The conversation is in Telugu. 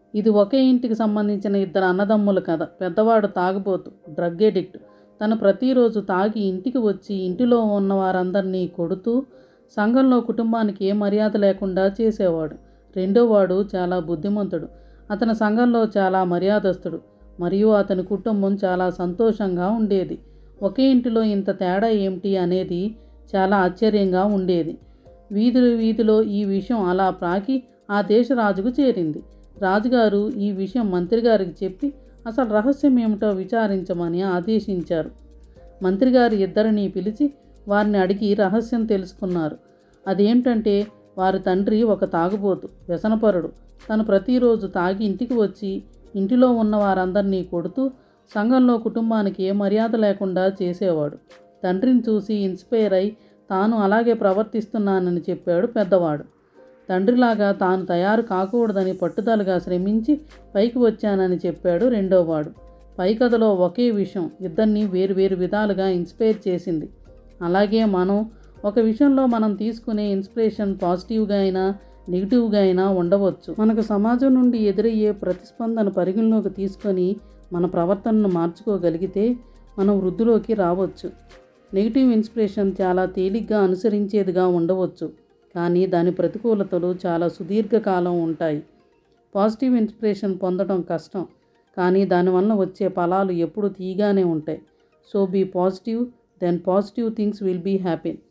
ఇది ఒకే ఇంటికి సంబంధించిన ఇద్దరు అన్నదమ్ముల కథ పెద్దవాడు తాగుబోతు డ్రగ్ ఎడిక్ట్ తను ప్రతిరోజు తాగి ఇంటికి వచ్చి ఇంటిలో ఉన్న వారందరినీ కొడుతూ సంఘంలో కుటుంబానికి ఏ మర్యాద లేకుండా చేసేవాడు రెండోవాడు చాలా బుద్ధిమంతుడు అతని సంఘంలో చాలా మర్యాదస్తుడు మరియు అతని కుటుంబం చాలా సంతోషంగా ఉండేది ఒకే ఇంటిలో ఇంత తేడా ఏమిటి అనేది చాలా ఆశ్చర్యంగా ఉండేది వీధులు వీధిలో ఈ విషయం అలా ప్రాకి ఆ దేశ రాజుకు చేరింది రాజుగారు ఈ విషయం మంత్రి గారికి చెప్పి అసలు రహస్యం ఏమిటో విచారించమని ఆదేశించారు మంత్రి గారు ఇద్దరిని పిలిచి వారిని అడిగి రహస్యం తెలుసుకున్నారు అదేంటంటే వారి తండ్రి ఒక తాగుబోతు వ్యసనపరుడు తను ప్రతిరోజు తాగి ఇంటికి వచ్చి ఇంటిలో ఉన్న వారందరినీ కొడుతూ సంఘంలో కుటుంబానికి ఏ మర్యాద లేకుండా చేసేవాడు తండ్రిని చూసి ఇన్స్పైర్ అయి తాను అలాగే ప్రవర్తిస్తున్నానని చెప్పాడు పెద్దవాడు తండ్రిలాగా తాను తయారు కాకూడదని పట్టుదలగా శ్రమించి పైకి వచ్చానని చెప్పాడు రెండోవాడు పై కథలో ఒకే విషయం ఇద్దరిని వేరువేరు విధాలుగా ఇన్స్పైర్ చేసింది అలాగే మనం ఒక విషయంలో మనం తీసుకునే ఇన్స్పిరేషన్ పాజిటివ్గా అయినా నెగిటివ్గా అయినా ఉండవచ్చు మనకు సమాజం నుండి ఎదురయ్యే ప్రతిస్పందన పరిగణలోకి తీసుకొని మన ప్రవర్తనను మార్చుకోగలిగితే మనం వృద్ధిలోకి రావచ్చు నెగిటివ్ ఇన్స్పిరేషన్ చాలా తేలిగ్గా అనుసరించేదిగా ఉండవచ్చు కానీ దాని ప్రతికూలతలు చాలా సుదీర్ఘకాలం ఉంటాయి పాజిటివ్ ఇన్స్పిరేషన్ పొందడం కష్టం కానీ దానివల్ల వచ్చే ఫలాలు ఎప్పుడు తీగానే ఉంటాయి so be positive then positive things will be happy